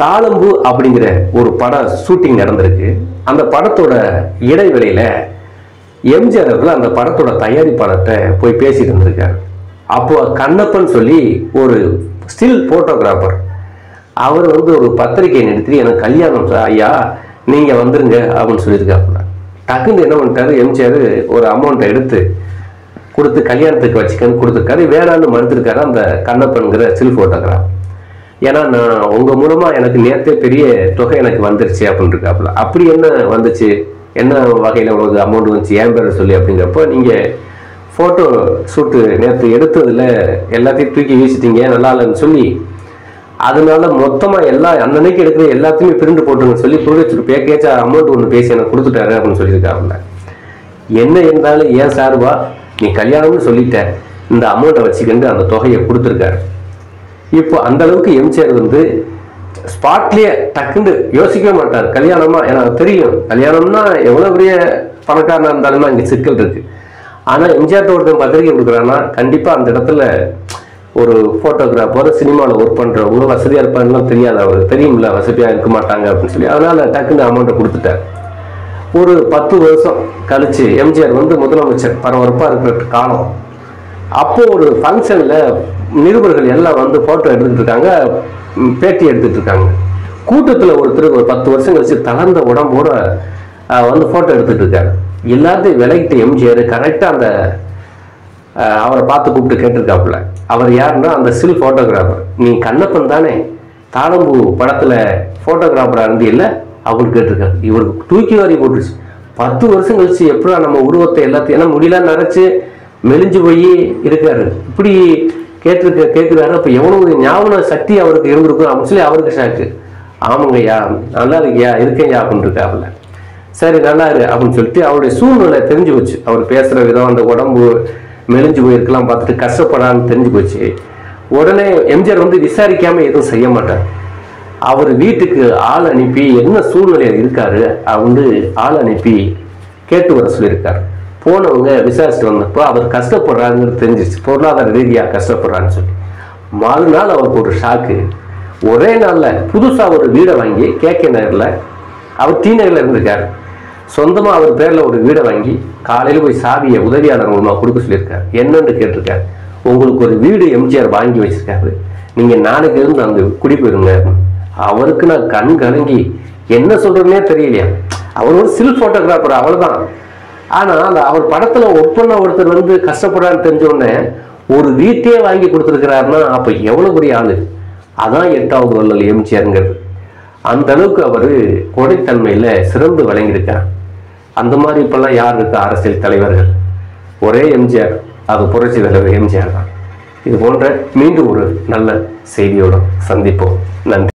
தாளம்பு அப்படிங்கிற ஒரு பட ஷூட்டிங் நடந்திருக்கு அந்த படத்தோட இடைவெளியில எம்ஜிஆர் அவர்கள் அந்த படத்தோட தயாரிப்பாளர்கிட்ட போய் பேசிட்டு இருந்திருக்காரு அப்போ கண்ணப்பன் சொல்லி ஒரு ஸ்டில் போட்டோகிராஃபர் அவர் வந்து ஒரு பத்திரிகை நடத்தி எனக்கு கல்யாணம் சார் ஐயா நீங்கள் வந்துருங்க அப்படின்னு சொல்லியிருக்காப்புல டக்குன்னு என்ன பண்ணிட்டாரு எம்ஜிஆர் ஒரு அமௌண்ட்டை எடுத்து கொடுத்து கல்யாணத்துக்கு வச்சுக்கன்னு கொடுத்துருக்காரு வேணான்னு மறுத்திருக்காரு அந்த கண்ணப்பன்கிற ஸ்டில் ஃபோட்டோகிராஃப் ஏன்னா நான் உங்கள் மூலமாக எனக்கு நேரத்தே பெரிய தொகை எனக்கு வந்துருச்சு அப்படின்னு இருக்காப்புல அப்படி என்ன வந்துச்சு என்ன வகையில் உங்களுக்கு அமௌண்ட் வந்துச்சு ஏன் பேரை சொல்லி அப்படிங்கிறப்போ நீங்கள் ஃபோட்டோ ஷூட்டு நேற்று எடுத்ததில் எல்லாத்தையும் தூக்கி வீசிட்டீங்க நல்லா இல்லைன்னு சொல்லி அதனால மொத்தமாக எல்லா அன்னன்னைக்கு எடுக்கிற எல்லாத்தையுமே பிரிண்ட் போட்டுருங்க சொல்லி ப்ரொடியூசர் பேக்கேஜா அமௌண்ட் ஒன்று பேசி எனக்கு கொடுத்துட்டாரு அப்படின்னு சொல்லியிருக்காப்புல என்ன இருந்தாலும் ஏன் சார்பா நீ கல்யாணம்னு சொல்லிட்ட இந்த அமௌண்ட்டை வச்சுக்கிட்டு அந்த தொகையை கொடுத்துருக்காரு இப்போ அந்த அளவுக்கு எம்ஜிஆர் வந்து ஸ்பாட்லயே டக்குன்னு யோசிக்கவே மாட்டார் கல்யாணமா எனக்கு தெரியும் கல்யாணம்னா எவ்வளவு பெரிய பணக்காரனா இருந்தாலுமே அங்கே சிக்கல் இருக்கு ஆனா எம்ஜிஆர் ஒருத்தன் பத்திரிக்கை கொடுக்குறான்னா கண்டிப்பா அந்த இடத்துல ஒரு போட்டோகிராஃபர் சினிமாவில் ஒர்க் பண்றவங்க வசதியா இருப்பாங்கலாம் தெரியாது அவருக்கு தெரியும்ல வசதியா இருக்க மாட்டாங்க அப்படின்னு சொல்லி அதனால டக்குன்னு அமௌண்ட்டை கொடுத்துட்டார் ஒரு பத்து வருஷம் கழிச்சு எம்ஜிஆர் வந்து முதலமைச்சர் பரபரப்பா இருக்கிற காலம் அப்போ ஒரு ஃபங்க்ஷனில் நிருபர்கள் எல்லாம் வந்து ஃபோட்டோ எடுத்துட்டு இருக்காங்க ம், பேட்டி எடுத்துட்டு இருக்காங்க கூட்டத்தில் ஒருத்தர் ஒரு பத்து வருஷம் கழிச்சு தளர்ந்த உடம்போட அஹ், வந்து ஃபோட்டோ எடுத்துட்டு இருக்காரு எல்லாத்தையும் விலகிட்ட எம்ஜிஆர் கரெக்டாக அந்த அஹ், அவரை பார்த்து கூப்பிட்டு கேட்டிருக்காப்புல அவர் யாருன்னா அந்த சில் ஃபோட்டோகிராஃபர் நீ கண்ணப்பன் தானே தாளம்பூ படத்தில் ஃபோட்டோகிராஃபராக இருந்து இல்லை அவர் கேட்டிருக்காரு இவருக்கு தூக்கி வாரி போட்டுருச்சு பத்து வருஷம் கழிச்சு எப்படா நம்ம உருவத்தை எல்லாத்தையும் ஏன்னா முடியெல்லாம் நரைச்சு மெலிஞ்சு போய் இருக்காரு இப்படி கேட்டிருக்க கேட்குறாரு அப்போ எவ்வளவு ஞாபக சக்தி அவருக்கு இருந்திருக்கும் அப்படின்னு சொல்லி அவருக்கு ஷாக்கு ஆமாங்கய்யா நல்லா இருக்கியா இருக்கேன்யா அப்படின்னு இருக்காப்புல சரி நல்லா இரு அப்படின்னு சொல்லிட்டு அவருடைய சூழ்நிலை தெரிஞ்சு போச்சு அவர் பேசுற விதம் அந்த உடம்பு மெலிஞ்சு போயிருக்கலாம் பார்த்துட்டு கஷ்டப்படான்னு தெரிஞ்சு போச்சு உடனே எம்ஜிஆர் வந்து விசாரிக்காம எதுவும் செய்ய மாட்டார் அவர் வீட்டுக்கு ஆள் அனுப்பி என்ன சூழ்நிலையில் இருக்காரு வந்து ஆள் அனுப்பி கேட்டு வர சொல்லியிருக்காரு போனவங்க விசாரிச்சுட்டு வந்தப்போ அவர் கஷ்டப்படுறாருங்கிறது தெரிஞ்சிருச்சு பொருளாதார ரீதியாக கஷ்டப்படுறான்னு சொல்லி மறுநாள் அவருக்கு ஒரு ஷாக்கு ஒரே நாளில் புதுசாக ஒரு வீடை வாங்கி கேகே நகரில் அவர் டி நகரில் இருந்திருக்காரு சொந்தமாக அவர் பேரில் ஒரு வீடை வாங்கி காலையில் போய் சாவியை உதவியாளர் மூலமாக கொடுக்க சொல்லியிருக்காரு என்னன்னு கேட்டிருக்காரு உங்களுக்கு ஒரு வீடு எம்ஜிஆர் வாங்கி வச்சிருக்காரு நீங்கள் நாளைக்கு இருந்து அந்த குடி போயிருங்க அவருக்கு நான் கண் கலங்கி என்ன சொல்றதுனே தெரியலையா அவர் ஒரு சில் ஃபோட்டோகிராஃபர் அவ்வளவுதான் ஆனா அந்த அவர் படத்துல ஒர்க் பண்ண ஒருத்தர் வந்து கஷ்டப்படுறான்னு தெரிஞ்ச உடனே ஒரு வீட்டையே வாங்கி கொடுத்துருக்கிறாருன்னா அப்ப எவ்வளவு பெரிய ஆளு அதான் எட்டாவது வள்ளல் எம்ஜிஆருங்கிறது அந்த அளவுக்கு அவர் கொடைத்தன்மையில சிறந்து விளங்கியிருக்கார் அந்த மாதிரி இப்பெல்லாம் யார் இருக்கா அரசியல் தலைவர்கள் ஒரே எம்ஜிஆர் அது புரட்சி தலைவர் எம்ஜிஆர் தான் இது போன்ற மீண்டும் ஒரு நல்ல செய்தியோட சந்திப்போம் நன்றி